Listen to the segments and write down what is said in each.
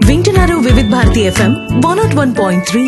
వింటున్నారు Vividh Bharati FM one naught one point three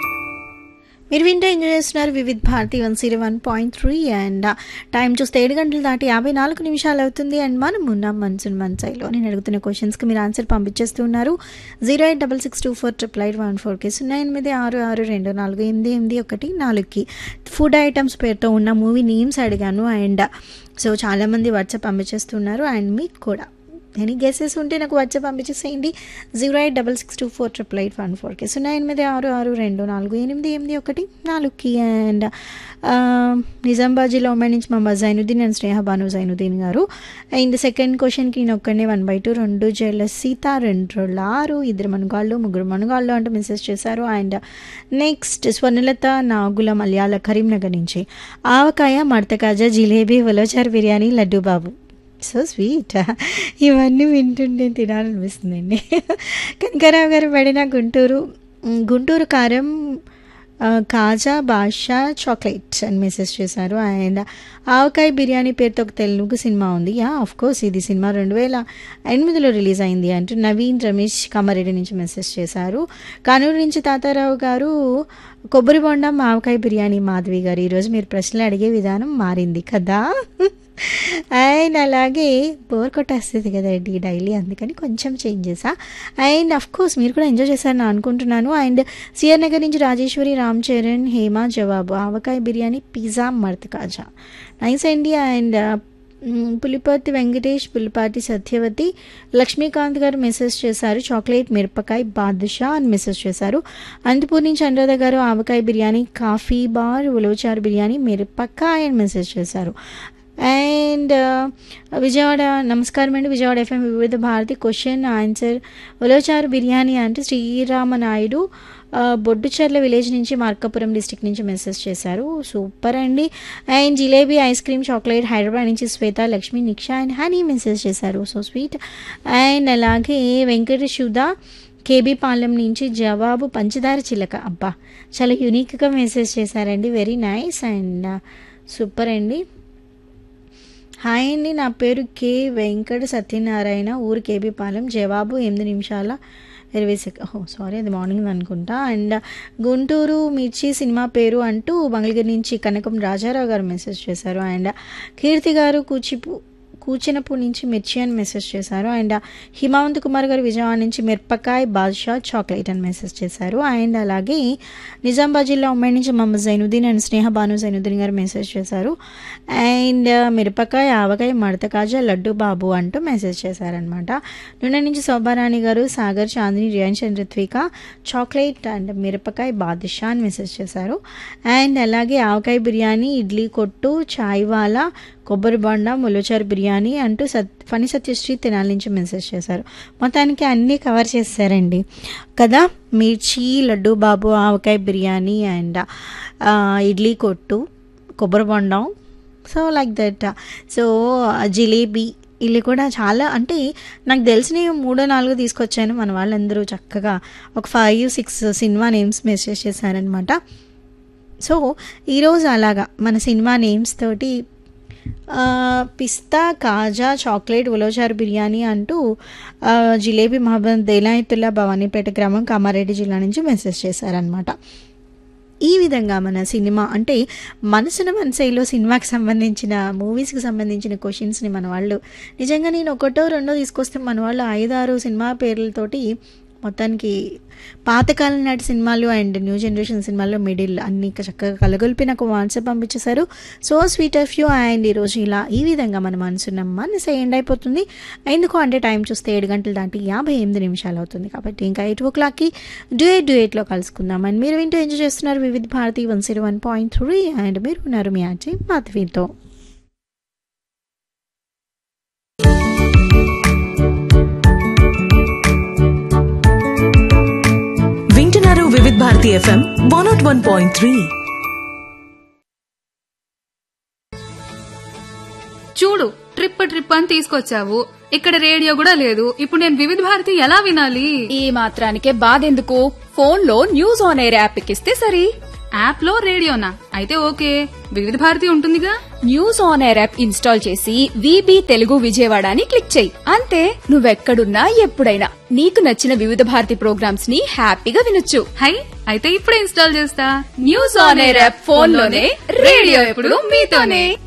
మీరు వింటే ఎంజాయ్ చేస్తున్నారు Vividh Bharati one zero one point three and time చూస్తే ఏడు గంటలు దాటి యాభై నాలుగు నిమిషాలు అవుతుంది అండ్ మనం ఉన్నాం మన్సూన్ మన్సైలో నేను అడుగుతున్న క్వశ్చన్స్కి మీరు ఆన్సర్ పంపించేస్తున్నారు zero eight double six two four triple eight one ఫోర్కి సున్నా ఎనిమిది ఆరు ఆరు రెండు నాలుగు ఎనిమిది ఎనిమిది ఒకటి నాలుగుకి ఫుడ్ ఐటమ్స్ పేరుతో ఉన్న మూవీ నేమ్స్ అడిగాను అండ్ సో చాలామంది వాట్సాప్ పంపించేస్తున్నారు అండ్ మీకు కూడా ఎనీ గెసెస్ ఉంటే నాకు వాట్సాప్ పంపించేసేయండి zero eight double six two four triple eight one ఫోర్కి సున్నా ఎనిమిది ఆరు ఆరు రెండు నాలుగు ఎనిమిది ఎనిమిది ఒకటి నాలుగుకి అండ్ నిజామాబాద్లో ఉమ్మడి నుంచి మా Zainuddin and Sneha Bhanu Zainuddin garu and second క్వశ్చన్కి నేను ఒక్కడే వన్ బై టూ రెండు జైల సీత రెండు రోజుల ఆరు ఇద్దరు మనుగాళ్ళు ముగ్గురు మనుగాళ్ళు అంటూ మెసేజ్ చేశారు అండ్ నెక్స్ట్ స్వర్ణలత నాగుల మలయాళ కరీంనగర్ నుంచి ఆవకాయ మడతకాజా జిలేబీ ఉలవచారు బిర్యానీ లడ్డు బాబు సో స్వీట్ ఇవన్నీ వింటుంటే తినాలనిపిస్తుందండి కనకరావు గారు పడిన గుంటూరు మ్, గుంటూరు కారం ఆ, కాజా బాషా చాక్లెట్ అని మెసేజ్ చేశారు అండ్ ఆవకాయ బిర్యానీ పేరుతో ఒక తెలుగు సినిమా ఉంది యా ఆఫ్ కోర్స్ ఇది సినిమా రెండు వేల ఎనిమిదిలో రిలీజ్ అయింది అంటూ నవీన్ రమేష్ కామారెడ్డి నుంచి మెసేజ్ చేశారు కానూరు నుంచి తాతారావు గారు కొబ్బరి బొండం ఆవకాయ బిర్యానీ మాధవి గారు ఈరోజు మీరు ప్రశ్నలు అడిగే విధానం మారింది కదా అండ్ అలాగే బోర్ కొట్టేస్తుంది కదండి డైలీ అందుకని కొంచెం చేంజ్ చేసా అండ్ అఫ్ కోర్స్ మీరు కూడా ఎంజాయ్ చేశారని అనుకుంటున్నాను అండ్ సిఆర్ నగర్ నుంచి రాజేశ్వరి రామ్ చరణ్ హేమ జవాబు ఆవకాయ బిర్యానీ పిజ్జా మర్త్ కాజా నైస్ అండి and hmm, Puliparthi Venkatesh Pulipati Satyavati Lakshmikanth garu message చేశారు చాక్లెట్ మిరపకాయ బాదుషా అని మెసేజ్ చేశారు అనంతపూర్ నుంచి అనురాధ గారు ఆవకాయ బిర్యానీ కాఫీ బార్ ఉలవచారు బిర్యానీ మిరపకాయ అని మెసేజ్ చేశారు అండ్ విజయవాడ నమస్కారం అండి Vijayawada FM Vividh Bharati question answer Ulavacharu Biryani అంటే శ్రీరామనాయుడు ఆ, బొడ్డుచర్ల విలేజ్ నుంచి మార్కాపురం డిస్టిక్ నుంచి మెసేజ్ చేశారు సూపర్ అండి and Jilebi ice cream chocolate Hyderabad నుంచి Swetha Lakshmi Niksha and Honey message చేశారు సో స్వీట్ అండ్ అలాగే వెంకట శుధ కేబీ పాలెం నుంచి జవాబు పంచదార చిలక అబ్బా చాలా యూనిక్గా మెసేజ్ చేశారండి వెరీ నైస్ అండ్ సూపర్ అండి హాయ్ అండి నా పేరు కే వెంకట సత్యనారాయణ ఊరు కేబీ పాలెం జవాబు ఎనిమిది నిమిషాల ఇరవై సెక ఓ సారీ అది మార్నింగ్ అనుకుంటా అండ్ గుంటూరు మిర్చి సినిమా పేరు అంటూ మంగళగిరి నుంచి కనకం రాజారావు గారు మెసేజ్ చేశారు అండ్ కీర్తి గారు కూచిపు కూచినపు నుంచి మిర్చి అని మెసేజ్ చేశారు అండ్ హిమావంత్ కుమార్ గారు విజయవాడ నుంచి మిరపకాయ బాద్షా చాక్లెట్ అని మెసేజ్ చేశారు అండ్ అలాగే నిజామాబాద్ జిల్లా ఉమ్మడి నుంచి మహమ్మద్ జైనుద్దీన్ అండ్ స్నేహ భాను జైనుద్దీన్ గారు మెసేజ్ చేశారు అండ్ మిరపకాయ ఆవకాయ మడత కాజా లడ్డు బాబు అంటూ మెసేజ్ చేశారనమాట నూనె నుంచి శోభారాణి గారు సాగర్ చాందిని రియాన్ చంద్ర రిత్విక చాక్లెట్ అండ్ మిరపకాయ బాదుషా అని మెసేజ్ చేశారు అండ్ అలాగే ఆవకాయ బిర్యానీ ఇడ్లీ కొట్టు చాయ్ వాలా కొబ్బరి బొండ ములచారు బిర్యానీ అంటూ సత్ ఫణి సత్యశ్రీ తెనాలి నుంచి మెసేజ్ చేశారు మొత్తానికి అన్నీ కవర్ చేశారండి కదా మిర్చి లడ్డు బాబు ఆవకాయ బిర్యానీ అండ్ ఆ, Idli Kottu Kobbari Bondam so like that so Jilebi ఇల్లు కూడా చాలా అంటే నాకు తెలిసినవి మూడో నాలుగు తీసుకొచ్చాను మన వాళ్ళందరూ చక్కగా ఒక ఫైవ్ సిక్స్ సినిమా నేమ్స్ మెసేజ్ చేశారనమాట సో ఈరోజు అలాగా మన సినిమా నేమ్స్ తోటి ఆ, పిస్తా కాజా చాక్లెట్ ఉలవచారు బిర్యానీ అంటూ ఆ, జిలేబీ మహబూబ్ దేలాయతుల్లా భవానీపేట గ్రామం కామారెడ్డి జిల్లా నుంచి మెసేజ్ చేశారనమాట ఈ విధంగా మన సినిమా అంటే మనసున మనసైలో సినిమాకి సంబంధించిన మూవీస్కి సంబంధించిన క్వశ్చన్స్ని మన వాళ్ళు నిజంగా నేను ఒకటో రెండో తీసుకొస్తే మన వాళ్ళు ఐదారు సినిమా పేర్లతోటి మొత్తానికి పాతకాలం నాటి సినిమాలు అండ్ న్యూ జనరేషన్ సినిమాల్లో మిడిల్ అన్ని చక్కగా కలగొలిపి నాకు వాట్సాప్ పంపించేశారు so sweet of you and ఈరోజు ఇలా ఈ విధంగా మన మనసున్న మనసు ఎండ్ అయిపోతుంది ఎందుకు అంటే టైం చూస్తే ఏడు గంటలు దాటి యాభై ఎనిమిది నిమిషాలు అవుతుంది కాబట్టి ఇంకా ఎయిట్ ఓ క్లాక్కి డ్యూయట్ డ్యూయట్లో కలుసుకుందాం అండ్ మీరు వింటూ ఎంజాయ్ చేస్తున్నారు Vividh Bharati one zero one point three and మీరు ఉన్నారు మీ ఆర్జీ మాధవితో వింటున్నారు Vividh Bharati FM one naught one point three చూడు ట్రిప్ ట్రిప్ అని తీసుకొచ్చావు ఇక్కడ రేడియో కూడా లేదు ఇప్పుడు నేను వివిధ భారతి ఎలా వినాలి ఈ మాత్రానికే బాధెందుకు ఫోన్ లో న్యూస్ ఆన్ ఎయిర్ యాప్ ఎక్కిస్తే సరి యాప్ లో రేడియోనా అయితే ఓకే వివిధ భారతి ఉంటుందిగా news on air app install చేసి విబి తెలుగు విజయవాడ అని క్లిక్ చేయి అంతే నువ్వెక్కడున్నా ఎప్పుడైనా నీకు నచ్చిన వివిధ భారతి ప్రోగ్రామ్స్ ని హ్యాపీగా వినొచ్చు హై అయితే ఇప్పుడే ఇన్స్టాల్ చేస్తా news on air app phone లోనే రేడియో ఎప్పుడు మీతోనే